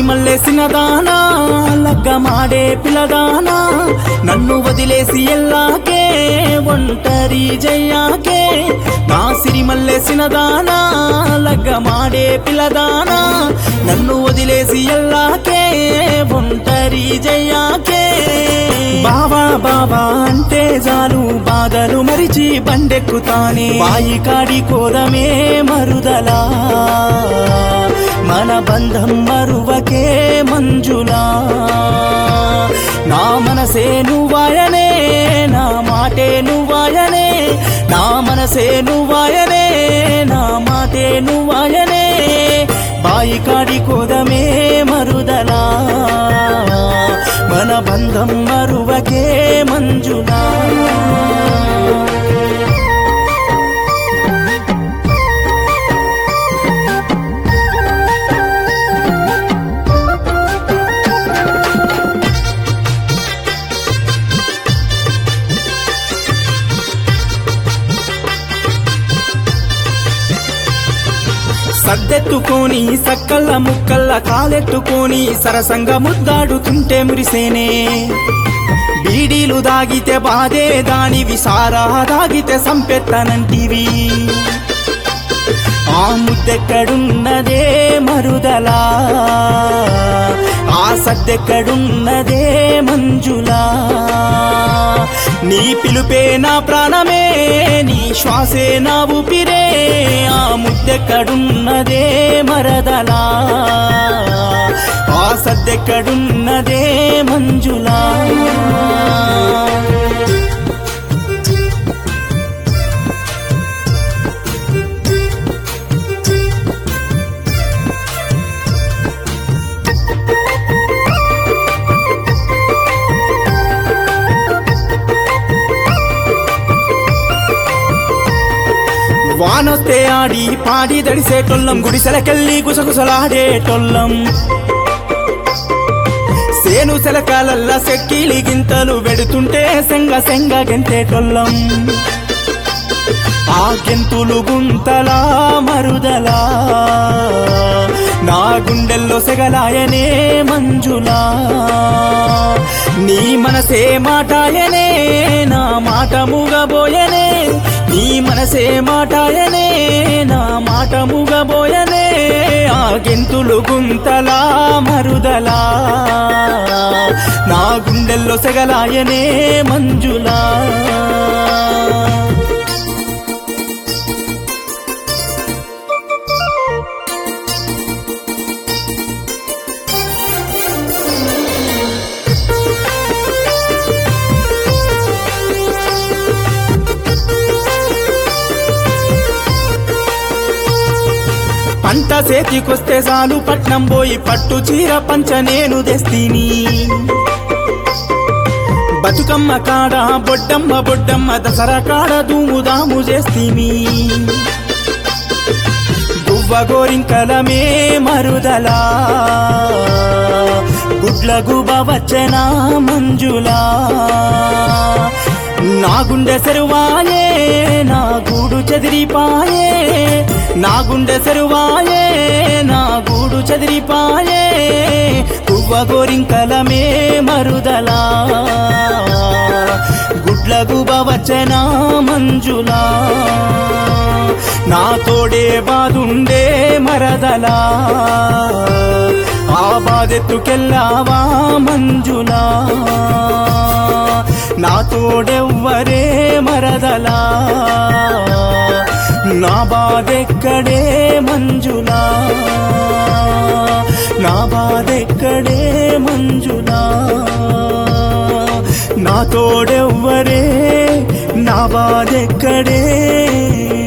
సిరిమల్లేసిన దానా లగ్గమాడే పిల్లదానా నన్ను వదిలేసి ఎల్లాకే ఒంటరి జయ్యాకే నా సిరిమల్లేసిన దానా లగ్గమాడే పిల్లదానా నన్ను వదిలేసి ఎల్లాకే ఒంటరి జయ్యాకే బావా బావా అంటే చాలు బాధలు మరిచి బండెక్కుతానే బాయి కాడి కోదమే మరుదలా మన బంధం మరువకే మంజులా నా మనసే నువ్వాయనే నా మాటే నువ్వాయనే నా మనసే నువ్వాయనే నా మాటే నువ్వాయనే బాయి కాడి కోదమే మరుదలా మన బంధం మరువకే మంజులా సద్దెత్తుకొని సక్కల్ల ముక్కల్ల కాలెట్టుకొని సరసంగా ముద్దాడుతుంటే మురిసేనే బీడీలు దాగితే బాధే దానివి సారా దాగితే సంపెత్తనంటివి ఆ ముద్దెక్కడున్నదే మరుదలా ఆ సద్దెక్కడున్నదే మంజులా నీ పిలుపే నా ప్రాణమే నీ శ్వాసే నా ఊపిరే ఆ ముద్దెక్కడున్నదే మరదలా ఆ సద్దెక్కడున్నదే మంజులా వానొస్తే ఆడి పాడి దడిసేటొల్లం గుడిసెలకెళ్ళి గుసగుసలాడేటొల్లం సేను సెలకాలల్లా సెక్కిలి గింతలు వెడుతుంటే సెంగ సెంగ గెంతేటొల్లం ఆ గెంతులు గుంతలా మరుదలా నా గుండెల్లో సెగలాయనే మంజులా నీ మనసే మాటాయనే నా మాట మూగబోయనే నీ మనసే మాటాయనే నా మాట మూగబోయనే ఆ గెంతులు గుంతలా మరుదలా నా గుండెల్లో సెగలాయనే మంజులా పంట చేతికొస్తే చాలు పట్నం పోయి పట్టు చీర పంచ నేను తెస్తీని బతుకమ్మ కాడ బొడ్డమ్మ బొడ్డమ్మ దసరా కాడ దూముదాము చేస్తీమి గువ్వ గోరింకలమే మరుదలా గుడ్ల గుబ వచ్చన మంజులా నా గుండె సెరువాయే నా గూడు చెదిరిపాయే నా గుండె సెరువాయే నా గూడు చెదిరిపాయే గువ్వ గోరింకలమే మరుదలా గుడ్ల గుబ వచ్చన మంజులా నా తోడే బాదుండే మరదలా ఆ బాధెత్తుకెళ్ళావా మంజులా నా తోడెవ్వరే మరదలా నా బాధెక్కడే మంజులా నా బాధెక్కడే మంజులా నా తోడెవ్వరే నా బాధెక్కడే